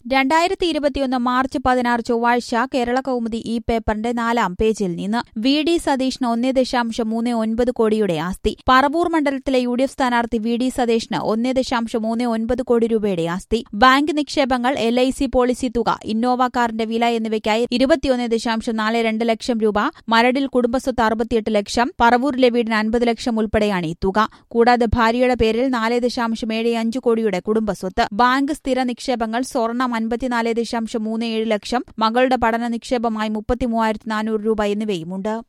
രണ്ടായിരത്തി ഇരുപത്തിയൊന്ന് മാർച്ച് പതിനാറ് ചൊവ്വാഴ്ച കേരള കൗമുദി ഈ പേപ്പറിന്റെ നാലാം പേജിൽ നിന്ന് വി ഡി സതീഷിന് ഒന്നേ ദശാംശം മൂന്ന് ഒൻപത് കോടിയുടെ ആസ്തി പറവൂർ മണ്ഡലത്തിലെ യു ഡി എഫ് സ്ഥാനാർത്ഥി വി ഡി സതീഷിന് ഒന്നേ ദശാംശം മൂന്ന് ഒൻപത് കോടി രൂപയുടെ ആസ്തി ബാങ്ക് നിക്ഷേപങ്ങൾ എൽ ഐ സി പോളിസി തുക ഇന്നോവ കാറിന്റെ വില എന്നിവയ്ക്കായി ഇരുപത്തിയൊന്ന് ദശാംശം നാല് രണ്ട് ലക്ഷം രൂപ മരടിൽ കുടുംബസ്വത്ത് അറുപത്തിയെട്ട് ലക്ഷം പറവൂരിലെ വീടിന് അൻപത് ലക്ഷം ഉൾപ്പെടെയാണ് ഈ തുക കൂടാതെ ഭാര്യയുടെ പേരിൽ നാല് ദശാംശം ഏഴ് അഞ്ച് കോടിയുടെ കുടുംബസ്വത്ത് ബാങ്ക് സ്ഥിര നിക്ഷേപങ്ങൾ സ്വർണം അൻപത്തിനാല് ദശാംശം മൂന്ന് ഏഴ് ലക്ഷം മകളുടെ പഠന നിക്ഷേപമായി മുപ്പത്തി മൂവായിരത്തി നാനൂറ് രൂപ എന്നിവയുമുണ്ട്